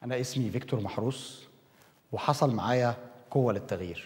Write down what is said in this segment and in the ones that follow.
أنا اسمي فيكتور محروس وحصل معايا قوة للتغيير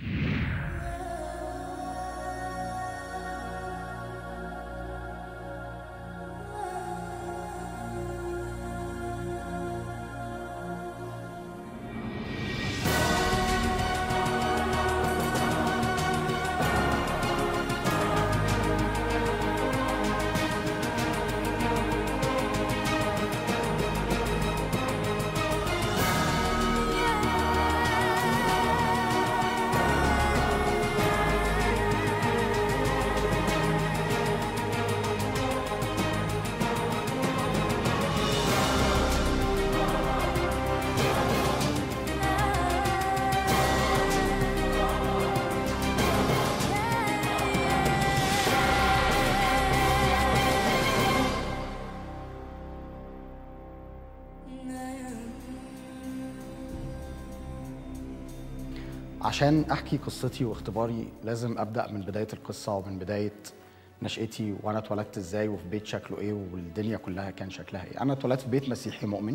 عشان احكي قصتي واختباري لازم ابدا من بدايه القصه ومن بدايه نشأتي وانا اتولدت ازاي وفي بيت شكله ايه والدنيا كلها كان شكلها ايه انا اتولدت في بيت مسيحي مؤمن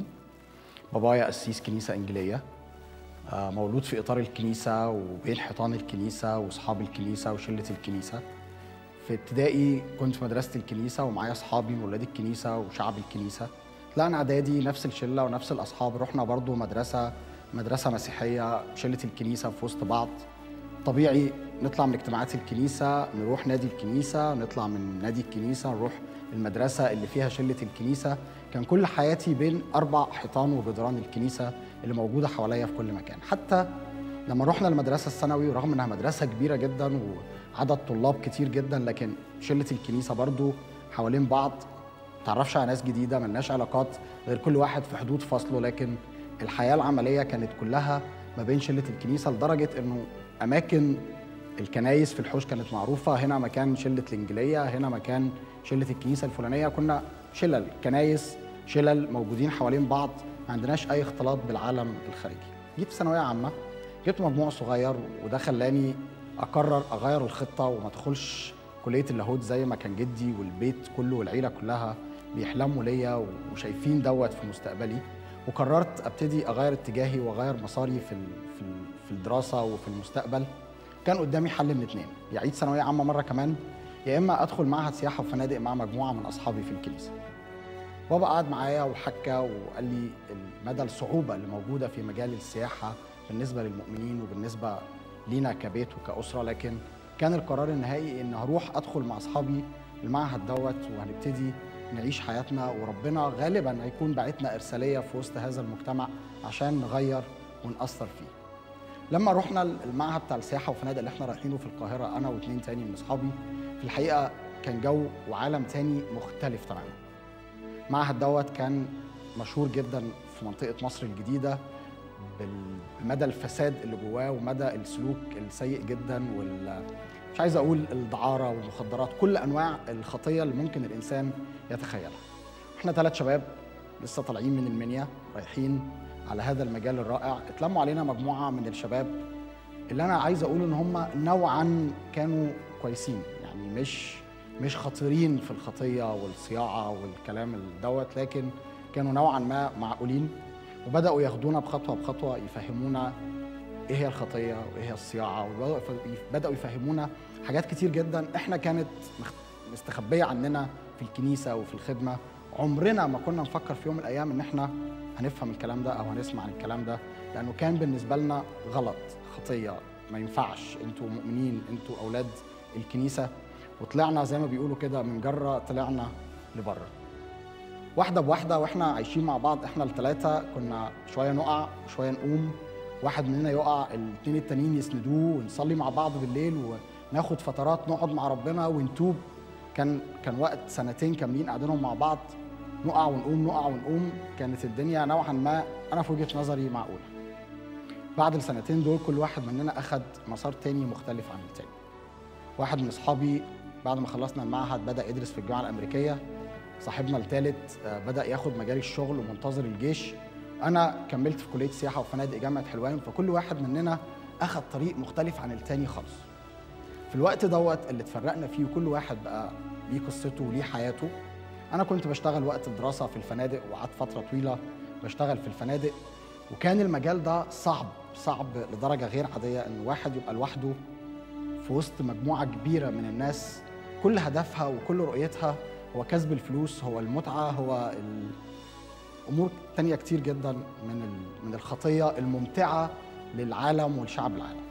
بابايا قسيس كنيسه انجيليه آه، مولود في اطار الكنيسه وبين حيطان الكنيسه واصحاب الكنيسه وشله الكنيسه في ابتدائي كنت في مدرسه الكنيسه ومعايا اصحابي من ولاد الكنيسه وشعب الكنيسه طلعنا اعدادي نفس الشله ونفس الاصحاب رحنا برضو مدرسه مدرسه مسيحيه شله الكنيسه في وسط بعض طبيعي نطلع من اجتماعات الكنيسه نروح نادي الكنيسه نطلع من نادي الكنيسه نروح المدرسه اللي فيها شله الكنيسه كان كل حياتي بين اربع حيطان وجدران الكنيسه اللي موجوده حواليا في كل مكان حتى لما رحنا المدرسه الثانوي ورغم انها مدرسه كبيره جدا وعدد طلاب كتير جدا لكن شله الكنيسه برضو حوالين بعض تعرفش على ناس جديده ملناش علاقات غير كل واحد في حدود فصله لكن الحياه العمليه كانت كلها ما بين شله الكنيسه لدرجه انه اماكن الكنايس في الحوش كانت معروفه هنا مكان شله الانجيليه هنا مكان شله الكنيسه الفلانيه كنا شلل كنايس شلل موجودين حوالين بعض ما عندناش اي اختلاط بالعالم الخارجي جيت في ثانويه عامه جبت مجموع صغير وده خلاني اقرر اغير الخطه وما ادخلش كليه اللاهوت زي ما كان جدي والبيت كله والعيله كلها بيحلموا ليا وشايفين دوت في مستقبلي وقررت ابتدي اغير اتجاهي واغير مساري في ال- في ال- في الدراسه وفي المستقبل كان قدامي حل من اتنين يا اعيد ثانويه عامه مره كمان يا اما ادخل معهد سياحه وفنادق مع مجموعه من اصحابي في الكنيسه بابا قعد معايا وحكى وقال لي مدى الصعوبه اللي موجوده في مجال السياحه بالنسبه للمؤمنين وبالنسبه لينا كبيت وكاسره لكن كان القرار النهائي ان هروح ادخل مع اصحابي المعهد دوت وهنبتدي نعيش حياتنا وربنا غالبا هيكون باعتنا ارساليه في وسط هذا المجتمع عشان نغير ونأثر فيه. لما رحنا المعهد بتاع السياحه والفنادق اللي احنا رايحينه في القاهره انا واثنين تاني من اصحابي في الحقيقه كان جو وعالم تاني مختلف تماما. المعهد دوت كان مشهور جدا في منطقه مصر الجديده بال- بمدى الفساد اللي جواه ومدى السلوك السيء جدا وال مش عايز اقول الدعاره والمخدرات كل انواع الخطيه اللي ممكن الانسان يتخيلها. احنا ثلاث شباب لسه طالعين من المنيا رايحين على هذا المجال الرائع اتلموا علينا مجموعه من الشباب اللي انا عايز اقول ان هم نوعا كانوا كويسين يعني مش مش خطيرين في الخطيه والصياعه والكلام دوت لكن كانوا نوعا ما معقولين وبداوا ياخدونا بخطوه بخطوه يفهمونا ايه هي الخطيه وايه هي الصياعه وبداوا يف- بداوا يفهمونا حاجات كتير جدا احنا كانت مخ- مستخبيه عننا في الكنيسه وفي الخدمه عمرنا ما كنا نفكر في يوم من الايام ان احنا هنفهم الكلام ده او هنسمع عن الكلام ده لانه كان بالنسبه لنا غلط خطيه ما ينفعش انتوا مؤمنين انتوا اولاد الكنيسه وطلعنا زي ما بيقولوا كده من جره طلعنا لبره واحده بواحده واحنا عايشين مع بعض احنا الثلاثه كنا شويه نقع وشويه نقوم واحد مننا يقع الاثنين التانيين يسندوه ونصلي مع بعض بالليل وناخد فترات نقعد مع ربنا ونتوب كان كان وقت سنتين كاملين قاعدينهم مع بعض نقع ونقوم نقع ونقوم كانت الدنيا نوعا ما انا في وجهه نظري معقوله بعد السنتين دول كل واحد مننا اخد مسار تاني مختلف عن التاني واحد من اصحابي بعد ما خلصنا المعهد بدا يدرس في الجامعه الامريكيه صاحبنا الثالث بدا ياخد مجال الشغل ومنتظر الجيش انا كملت في كليه سياحه وفنادق جامعه حلوان فكل واحد مننا اخد طريق مختلف عن التاني خالص في الوقت دوت اللي اتفرقنا فيه وكل واحد بقى ليه قصته وليه حياته انا كنت بشتغل وقت الدراسه في الفنادق وقعدت فتره طويله بشتغل في الفنادق وكان المجال ده صعب صعب لدرجه غير عاديه ان واحد يبقى لوحده في وسط مجموعه كبيره من الناس كل هدفها وكل رؤيتها هو كسب الفلوس هو المتعه هو امور تانية كتير جدا من ال- من الخطيه الممتعه للعالم ولشعب العالم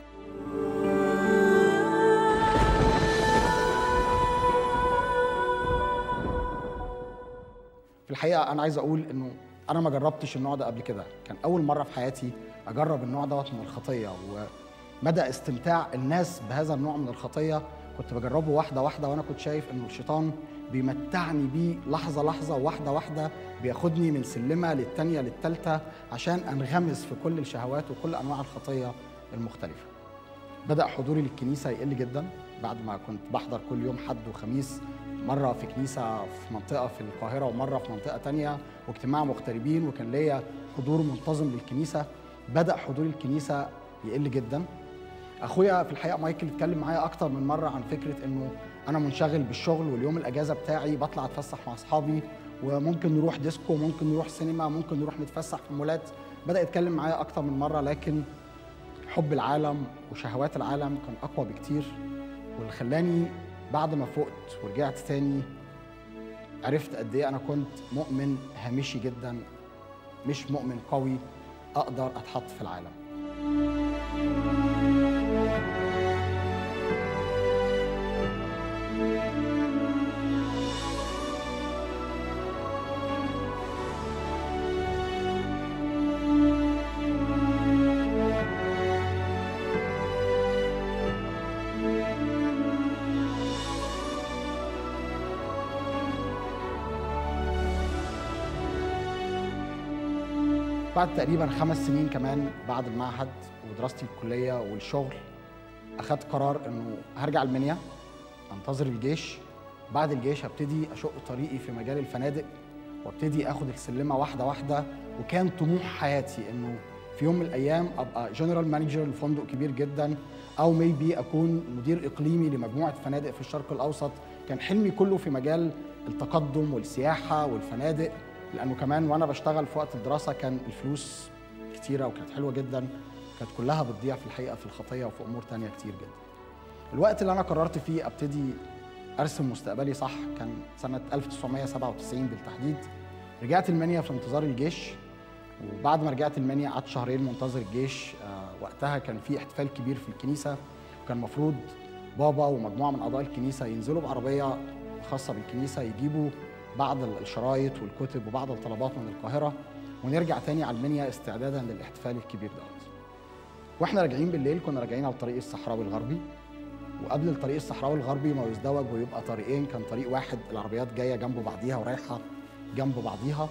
في الحقيقه انا عايز اقول انه انا ما جربتش النوع ده قبل كده كان اول مره في حياتي اجرب النوع دوت من الخطيه ومدى استمتاع الناس بهذا النوع من الخطيه كنت بجربه واحده واحده وانا كنت شايف انه الشيطان بيمتعني بيه لحظه لحظه واحده واحده بياخدني من سلمه للتانيه للتالته عشان انغمس في كل الشهوات وكل انواع الخطيه المختلفه بدأ حضوري للكنيسة يقل جدا بعد ما كنت بحضر كل يوم حد وخميس مرة في كنيسة في منطقة في القاهرة ومرة في منطقة تانية واجتماع مغتربين وكان ليا حضور منتظم للكنيسة بدأ حضوري الكنيسة يقل جدا اخويا في الحقيقه مايكل اتكلم معايا اكتر من مره عن فكره انه انا منشغل بالشغل واليوم الاجازه بتاعي بطلع اتفسح مع اصحابي وممكن نروح ديسكو ممكن نروح سينما ممكن نروح نتفسح في مولات بدا يتكلم معايا اكتر من مره لكن حب العالم وشهوات العالم كان اقوى بكتير واللي خلاني بعد ما فقت ورجعت تاني عرفت قد ايه انا كنت مؤمن هامشي جدا مش مؤمن قوي اقدر اتحط في العالم بعد تقريبا خمس سنين كمان بعد المعهد ودراستي الكليه والشغل اخدت قرار انه هرجع المنيا انتظر الجيش بعد الجيش هبتدي اشق طريقي في مجال الفنادق وابتدي اخد السلمه واحده واحده وكان طموح حياتي انه في يوم من الايام ابقى جنرال مانجر لفندق كبير جدا او ميبي اكون مدير اقليمي لمجموعه فنادق في الشرق الاوسط كان حلمي كله في مجال التقدم والسياحه والفنادق لانه كمان وانا بشتغل في وقت الدراسه كان الفلوس كتيره وكانت حلوه جدا كانت كلها بتضيع في الحقيقه في الخطيه وفي امور تانية كتير جدا الوقت اللي انا قررت فيه ابتدي ارسم مستقبلي صح كان سنه 1997 بالتحديد رجعت المنيا في انتظار الجيش وبعد ما رجعت المنيا قعدت شهرين منتظر الجيش آه وقتها كان في احتفال كبير في الكنيسه وكان المفروض بابا ومجموعه من اعضاء الكنيسه ينزلوا بعربيه خاصه بالكنيسه يجيبوا بعض الشرايط والكتب وبعض الطلبات من القاهره ونرجع تاني على المنيا استعدادا للاحتفال الكبير دوت واحنا راجعين بالليل كنا راجعين على الطريق الصحراوي الغربي وقبل الطريق الصحراوي الغربي ما يزدوج ويبقى طريقين كان طريق واحد العربيات جايه جنب بعضيها ورايحه جنب بعضيها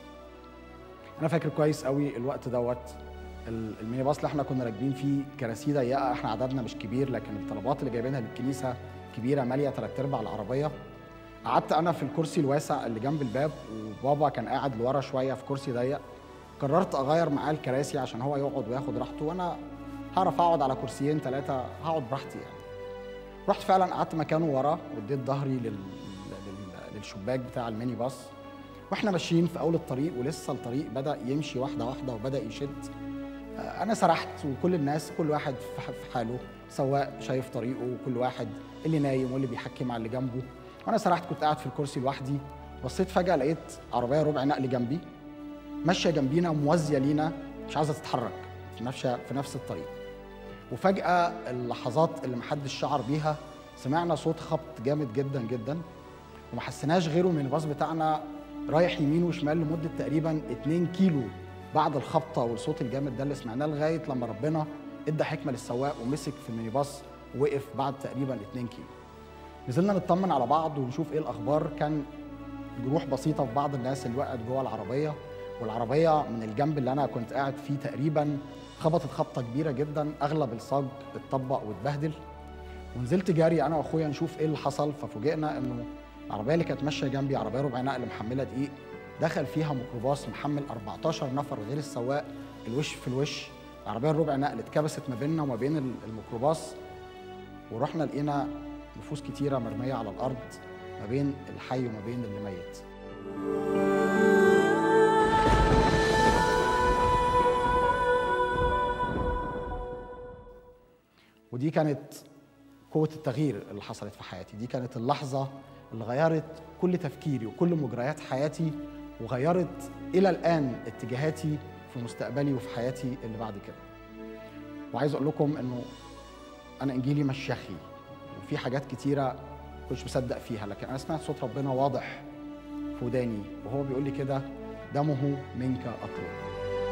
انا فاكر كويس قوي الوقت دوت ال- الميني باص اللي احنا كنا راكبين فيه كراسي ضيقه احنا عددنا مش كبير لكن الطلبات اللي جايبينها للكنيسه كبيره ماليه ثلاث ارباع العربيه قعدت انا في الكرسي الواسع اللي جنب الباب وبابا كان قاعد لورا شويه في كرسي ضيق قررت اغير معاه الكراسي عشان هو يقعد وياخد راحته وانا هعرف اقعد على كرسيين ثلاثه هقعد براحتي يعني رحت فعلا قعدت مكانه ورا واديت ظهري لل... لل... للشباك بتاع الميني باص واحنا ماشيين في اول الطريق ولسه الطريق بدا يمشي واحده واحده وبدا يشد آه، انا سرحت وكل الناس كل واحد في ح- في حاله سواق شايف طريقه وكل واحد اللي نايم واللي بيحكي مع اللي جنبه وانا سرحت كنت قاعد في الكرسي لوحدي بصيت فجاه لقيت عربيه ربع نقل جنبي ماشيه جنبينا موازيه لينا مش عايزه تتحرك في نفس في نفس الطريق وفجاه اللحظات اللي محدش شعر بيها سمعنا صوت خبط جامد جدا جدا وما حسيناش غيره من الباص بتاعنا رايح يمين وشمال لمده تقريبا 2 كيلو بعد الخبطه والصوت الجامد ده اللي سمعناه لغايه لما ربنا ادى حكمه للسواق ومسك في الميني باص ووقف بعد تقريبا 2 كيلو نزلنا نطمن على بعض ونشوف ايه الاخبار كان جروح بسيطه في بعض الناس اللي وقعت جوه العربيه والعربيه من الجنب اللي انا كنت قاعد فيه تقريبا خبطت خبطه كبيره جدا اغلب الصاج اتطبق واتبهدل ونزلت جري انا واخويا نشوف ايه اللي حصل ففوجئنا انه العربيه اللي كانت ماشيه جنبي عربيه ربع نقل محمله دقيق دخل فيها ميكروباص محمل 14 نفر غير السواق الوش في الوش العربيه الربع نقل اتكبست ما بيننا وما بين ال- الميكروباص ورحنا لقينا نفوس كتيره مرميه على الارض ما بين الحي وما بين اللي ميت ودي كانت قوة التغيير اللي حصلت في حياتي دي كانت اللحظة اللي غيرت كل تفكيري وكل مجريات حياتي وغيرت إلى الآن اتجاهاتي في مستقبلي وفي حياتي اللي بعد كده وعايز أقول لكم إنه أنا إنجيلي مش شخي وفي حاجات كتيرة كنتش مصدق فيها لكن أنا سمعت صوت ربنا واضح في وداني وهو بيقول لي كده دمه منك أطلب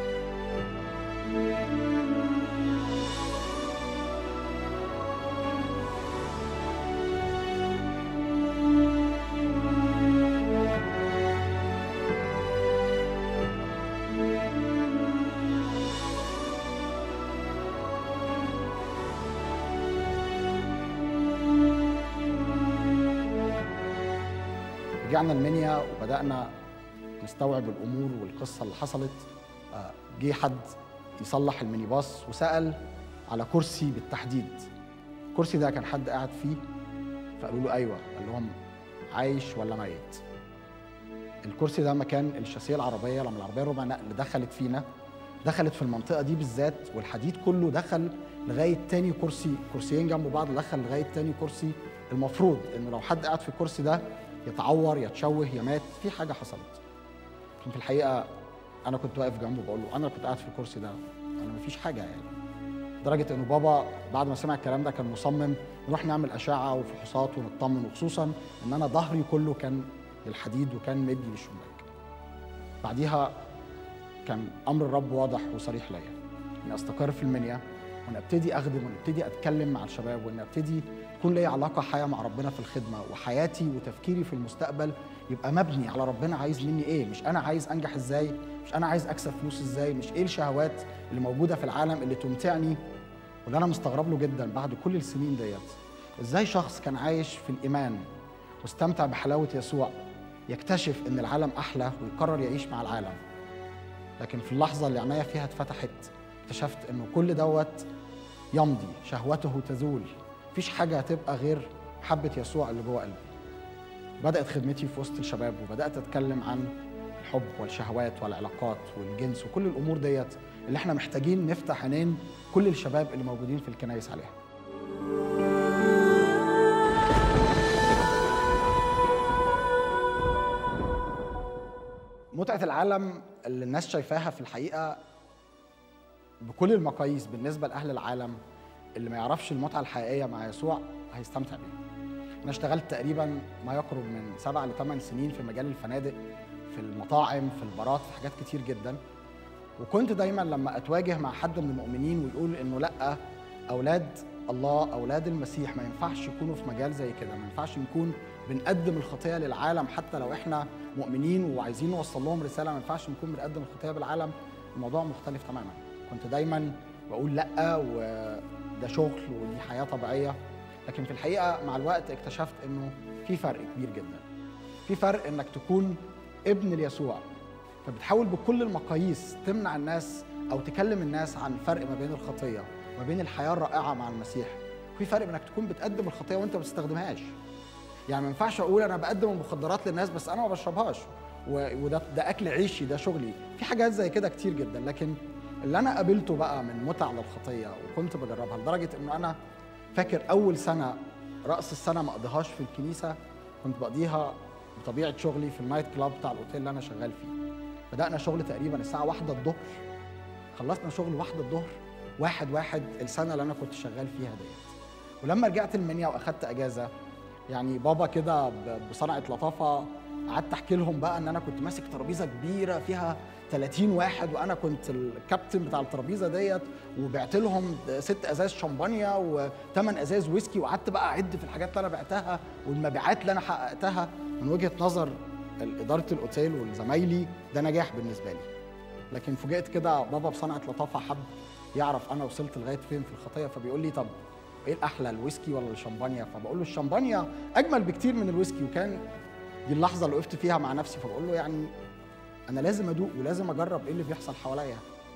رجعنا المنيا وبدانا نستوعب الامور والقصه اللي حصلت آه، جه حد يصلح الميني باص وسال على كرسي بالتحديد الكرسي ده كان حد قاعد فيه فقالوا له ايوه قال لهم عايش ولا ميت الكرسي ده مكان الشاسيه العربيه لما العربيه ربع نقل دخلت فينا دخلت في المنطقه دي بالذات والحديد كله دخل لغايه تاني كرسي كرسيين جنب بعض دخل لغايه تاني كرسي المفروض انه لو حد قاعد في الكرسي ده يتعور يتشوه يمات في حاجه حصلت لكن في الحقيقه انا كنت واقف جنبه بقول له انا كنت قاعد في الكرسي ده انا مفيش حاجه يعني لدرجه انه بابا بعد ما سمع الكلام ده كان مصمم نروح نعمل اشعه وفحوصات ونطمن وخصوصا ان انا ظهري كله كان للحديد وكان مدي للشباك بعديها كان امر الرب واضح وصريح ليا اني استقر في المنيا وان ابتدي اخدم وان ابتدي اتكلم مع الشباب وان ابتدي تكون لي علاقه حياه مع ربنا في الخدمه وحياتي وتفكيري في المستقبل يبقى مبني على ربنا عايز مني ايه مش انا عايز انجح ازاي مش انا عايز اكسب فلوس ازاي مش ايه الشهوات اللي موجوده في العالم اللي تمتعني واللي انا مستغرب له جدا بعد كل السنين ديت ازاي شخص كان عايش في الايمان واستمتع بحلاوه يسوع يكتشف ان العالم احلى ويقرر يعيش مع العالم لكن في اللحظه اللي عينيا فيها اتفتحت اكتشفت انه كل دوت يمضي شهوته تزول مفيش حاجه هتبقى غير محبه يسوع اللي جوه قلبي بدات خدمتي في وسط الشباب وبدات اتكلم عن الحب والشهوات والعلاقات والجنس وكل الامور ديت اللي احنا محتاجين نفتح عينين كل الشباب اللي موجودين في الكنايس عليها متعة العالم اللي الناس شايفاها في الحقيقة بكل المقاييس بالنسبة لأهل العالم اللي ما يعرفش المتعة الحقيقية مع يسوع هيستمتع بيها. أنا اشتغلت تقريبا ما يقرب من سبع لثمان سنين في مجال الفنادق في المطاعم في البارات في حاجات كتير جدا وكنت دايما لما أتواجه مع حد من المؤمنين ويقول إنه لأ أولاد الله أولاد المسيح ما ينفعش يكونوا في مجال زي كده ما ينفعش نكون بنقدم الخطية للعالم حتى لو إحنا مؤمنين وعايزين نوصل لهم رسالة ما ينفعش نكون بنقدم الخطية بالعالم الموضوع مختلف تماما كنت دايما بقول لأ وده شغل ودي حياة طبيعية لكن في الحقيقة مع الوقت اكتشفت إنه في فرق كبير جدا في فرق إنك تكون ابن ليسوع فبتحاول بكل المقاييس تمنع الناس أو تكلم الناس عن الفرق ما بين الخطية وما بين الحياة الرائعة مع المسيح في فرق انك تكون بتقدم الخطيه وانت ما بتستخدمهاش يعني ما ينفعش اقول انا بقدم المخدرات للناس بس انا ما بشربهاش و- وده ده اكل عيشي ده شغلي في حاجات زي كده كتير جدا لكن اللي انا قابلته بقى من متع للخطيه وكنت بجربها لدرجه انه انا فاكر اول سنه راس السنه ما اقضيهاش في الكنيسه كنت بقضيها بطبيعه شغلي في النايت كلاب بتاع الاوتيل اللي انا شغال فيه بدانا شغل تقريبا الساعه واحدة الظهر خلصنا شغل واحدة الظهر واحد واحد السنه اللي انا كنت شغال فيها ديت ولما رجعت المنيا واخدت اجازه يعني بابا كده ب- بصنعه لطافه قعدت احكي لهم بقى ان انا كنت ماسك ترابيزه كبيره فيها 30 واحد وانا كنت الكابتن بتاع الترابيزه ديت وبعت لهم ست ازاز شمبانيا وثمان ازاز ويسكي وقعدت بقى اعد في الحاجات اللي انا بعتها والمبيعات اللي انا حققتها من وجهه نظر اداره الاوتيل وزمايلي ده نجاح بالنسبه لي لكن فوجئت كده بابا بصنعه لطافه حب يعرف انا وصلت لغايه فين في الخطيه فبيقول لي طب ايه الاحلى الويسكي ولا الشمبانيا فبقول له الشمبانيا اجمل بكتير من الويسكي وكان دي اللحظه اللي وقفت فيها مع نفسي فبقول له يعني انا لازم ادوق ولازم اجرب ايه اللي بيحصل حواليا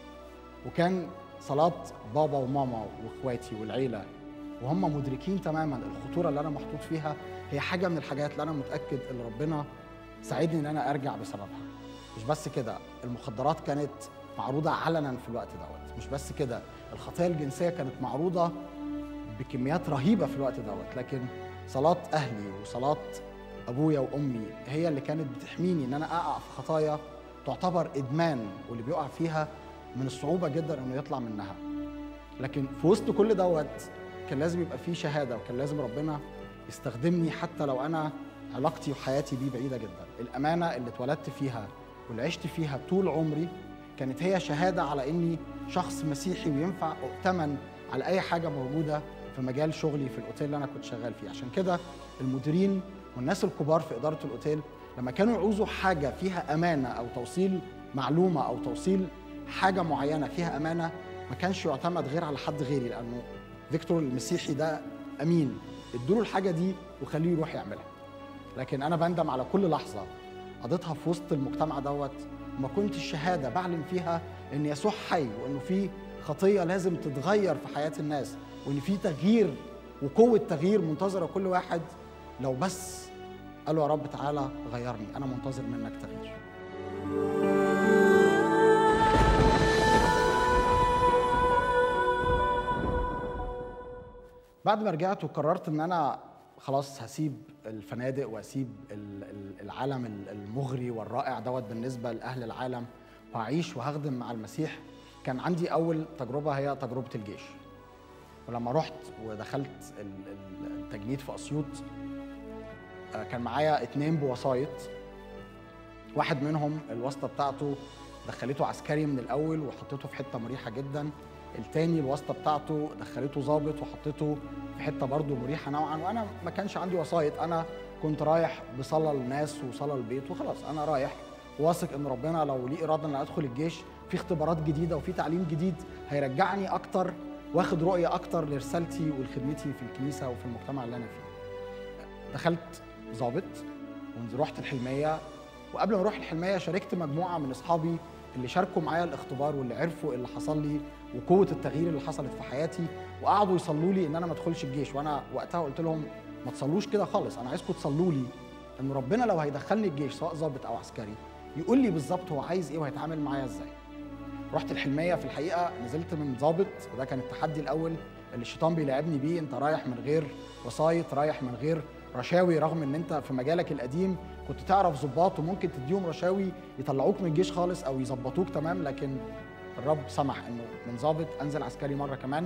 وكان صلاه بابا وماما واخواتي والعيله وهم مدركين تماما الخطوره اللي انا محطوط فيها هي حاجه من الحاجات اللي انا متاكد ان ربنا ساعدني ان انا ارجع بسببها مش بس كده المخدرات كانت معروضه علنا في الوقت دوت مش بس كده الخطايا الجنسيه كانت معروضه بكميات رهيبه في الوقت دوت لكن صلاه اهلي وصلاه ابويا وامي هي اللي كانت بتحميني ان انا اقع في خطايا تعتبر ادمان واللي بيقع فيها من الصعوبه جدا انه يطلع منها لكن في وسط كل دوت كان لازم يبقى فيه شهاده وكان لازم ربنا يستخدمني حتى لو انا علاقتي وحياتي بيه بعيده جدا الامانه اللي اتولدت فيها واللي عشت فيها طول عمري كانت هي شهاده على اني شخص مسيحي وينفع اؤتمن على اي حاجه موجوده في مجال شغلي في الاوتيل اللي انا كنت شغال فيه عشان كده المديرين والناس الكبار في اداره الاوتيل لما كانوا يعوزوا حاجه فيها امانه او توصيل معلومه او توصيل حاجه معينه فيها امانه ما كانش يعتمد غير على حد غيري لانه فيكتور المسيحي ده امين ادوا له الحاجه دي وخليه يروح يعملها لكن انا بندم على كل لحظه قضيتها في وسط المجتمع دوت وما كنتش شهاده بعلن فيها ان يسوع حي وانه في خطيه لازم تتغير في حياه الناس وان في تغيير وقوه تغيير منتظره كل واحد لو بس قالوا يا رب تعالى غيرني انا منتظر منك تغيير بعد ما رجعت وقررت ان انا خلاص هسيب الفنادق واسيب ال- ال- العالم ال- المغري والرائع دوت بالنسبه لاهل العالم وهعيش وهخدم مع المسيح كان عندي اول تجربه هي تجربه الجيش ولما رحت ودخلت ال- ال- التجنيد في اسيوط آه، كان معايا اتنين بوسايط واحد منهم الواسطه بتاعته دخلته عسكري من الاول وحطيته في حته مريحه جدا التاني الواسطه بتاعته دخلته ظابط وحطيته في حته برضه مريحه نوعا وانا ما كانش عندي وسايط انا كنت رايح بصلاه للناس وصلاه للبيت وخلاص انا رايح واثق ان ربنا لو ليه اراده ان ادخل الجيش في اختبارات جديده وفي تعليم جديد هيرجعني اكتر واخد رؤيه اكتر لرسالتي ولخدمتي في الكنيسه وفي المجتمع اللي انا فيه دخلت ظابط ورحت الحلميه وقبل ما اروح الحلميه شاركت مجموعه من اصحابي اللي شاركوا معايا الاختبار واللي عرفوا اللي حصل لي وقوه التغيير اللي حصلت في حياتي وقعدوا يصلوا لي ان انا ما ادخلش الجيش وانا وقتها قلت لهم ما تصلوش كده خالص انا عايزكم تصلوا لي ان ربنا لو هيدخلني الجيش سواء ظابط او عسكري يقول لي بالظبط هو عايز ايه وهيتعامل معايا ازاي رحت الحلميه في الحقيقه نزلت من ظابط وده كان التحدي الاول اللي الشيطان بيلعبني بيه انت رايح من غير وسايط رايح من غير رشاوي رغم ان انت في مجالك القديم كنت تعرف ظباط وممكن تديهم رشاوي يطلعوك من الجيش خالص او يظبطوك تمام لكن الرب سمح انه من ظابط انزل عسكري مره كمان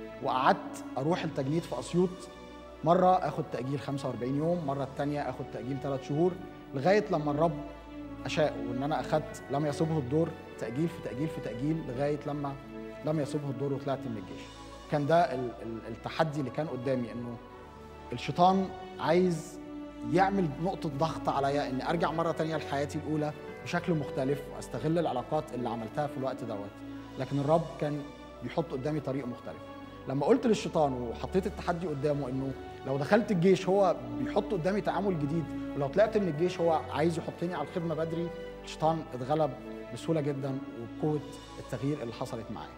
وقعدت اروح التجنيد في اسيوط مره اخد تاجيل 45 يوم مره الثانيه اخد تاجيل 3 شهور لغايه لما الرب اشاء وان انا اخدت لم يصبه الدور تاجيل في تاجيل في تاجيل لغايه لما لم يصبه الدور وطلعت من الجيش كان ده ال- ال- التحدي اللي كان قدامي انه الشيطان عايز يعمل نقطة ضغط عليا إني أرجع مرة تانية لحياتي الأولى بشكل مختلف وأستغل العلاقات اللي عملتها في الوقت دوت لكن الرب كان بيحط قدامي طريق مختلف لما قلت للشيطان وحطيت التحدي قدامه إنه لو دخلت الجيش هو بيحط قدامي تعامل جديد ولو طلعت من الجيش هو عايز يحطني على الخدمة بدري الشيطان اتغلب بسهولة جدا وبقوة التغيير اللي حصلت معايا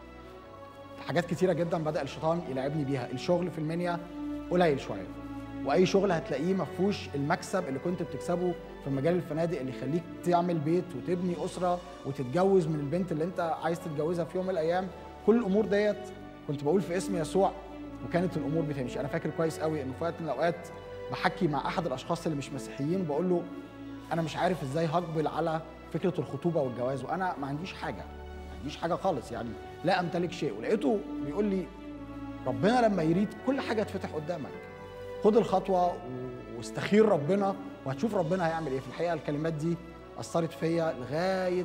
حاجات كتيرة جدا بدأ الشيطان يلعبني بيها الشغل في المنيا قليل شوية واي شغل هتلاقيه ما فيهوش المكسب اللي كنت بتكسبه في مجال الفنادق اللي يخليك تعمل بيت وتبني اسره وتتجوز من البنت اللي انت عايز تتجوزها في يوم من الايام كل الامور ديت كنت بقول في اسم يسوع وكانت الامور بتمشي انا فاكر كويس قوي انه في وقت من الاوقات بحكي مع احد الاشخاص اللي مش مسيحيين بقول له انا مش عارف ازاي هقبل على فكره الخطوبه والجواز وانا ما عنديش حاجه ما عنديش حاجه خالص يعني لا امتلك شيء ولقيته بيقول لي ربنا لما يريد كل حاجه تفتح قدامك خد الخطوه و- واستخير ربنا وهتشوف ربنا هيعمل ايه في الحقيقه الكلمات دي اثرت فيا لغايه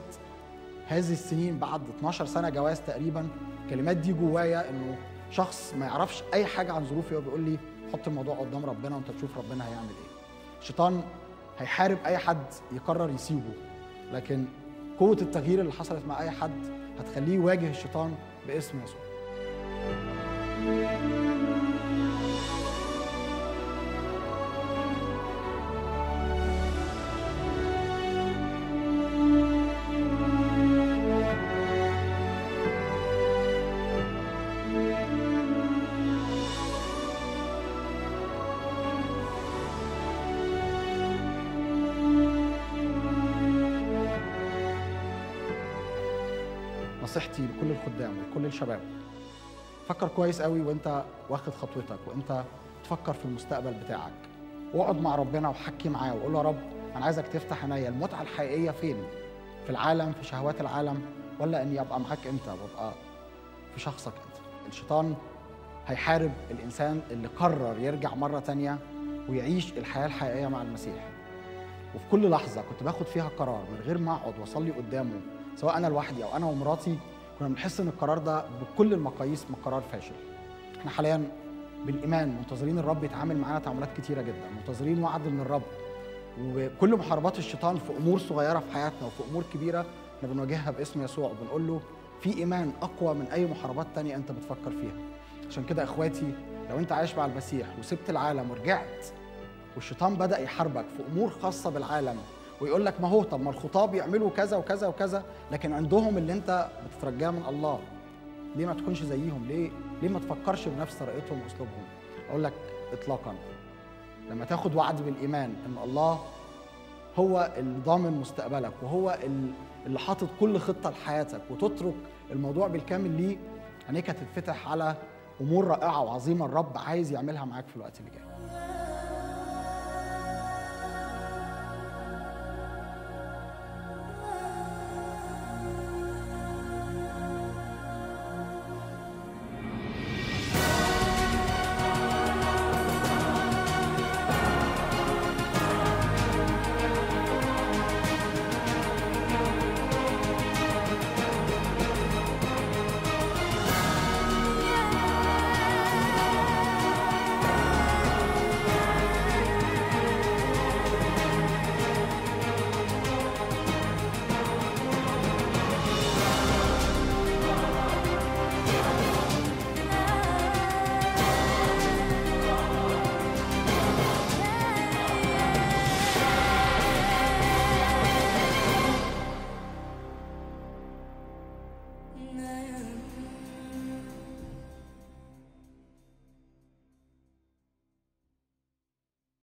هذه السنين بعد 12 سنه جواز تقريبا الكلمات دي جوايا انه شخص ما يعرفش اي حاجه عن ظروفي وبيقول لي حط الموضوع قدام ربنا وانت تشوف ربنا هيعمل ايه الشيطان هيحارب اي حد يقرر يسيبه لكن قوه التغيير اللي حصلت مع اي حد هتخليه يواجه الشيطان باسم يسوع نصيحتي لكل الخدام ولكل الشباب فكر كويس قوي وانت واخد خطوتك وانت تفكر في المستقبل بتاعك واقعد مع ربنا وحكي معاه وقول له يا رب انا عايزك تفتح عينيا المتعه الحقيقيه فين في العالم في شهوات العالم ولا اني ابقى معاك انت وابقى في شخصك انت الشيطان هيحارب الانسان اللي قرر يرجع مره تانية ويعيش الحياه الحقيقيه مع المسيح وفي كل لحظه كنت باخد فيها قرار من غير ما اقعد واصلي قدامه سواء انا لوحدي او انا ومراتي كنا بنحس ان القرار ده بكل المقاييس من قرار فاشل احنا حاليا بالايمان منتظرين الرب يتعامل معانا تعاملات كتيره جدا منتظرين وعد من الرب وكل محاربات الشيطان في امور صغيره في حياتنا وفي امور كبيره احنا بنواجهها باسم يسوع وبنقول له في ايمان اقوى من اي محاربات تانية انت بتفكر فيها عشان كده اخواتي لو انت عايش مع المسيح وسبت العالم ورجعت والشيطان بدا يحاربك في امور خاصه بالعالم ويقول لك ما هو طب ما الخطاب يعملوا كذا وكذا وكذا لكن عندهم اللي انت بتترجاه من الله ليه ما تكونش زيهم ليه ليه ما تفكرش بنفس طريقتهم واسلوبهم اقول لك اطلاقا لما تاخد وعد بالايمان ان الله هو اللي ضامن مستقبلك وهو اللي حاطط كل خطه لحياتك وتترك الموضوع بالكامل ليه عينيك هتتفتح على امور رائعه وعظيمه الرب عايز يعملها معاك في الوقت اللي جاي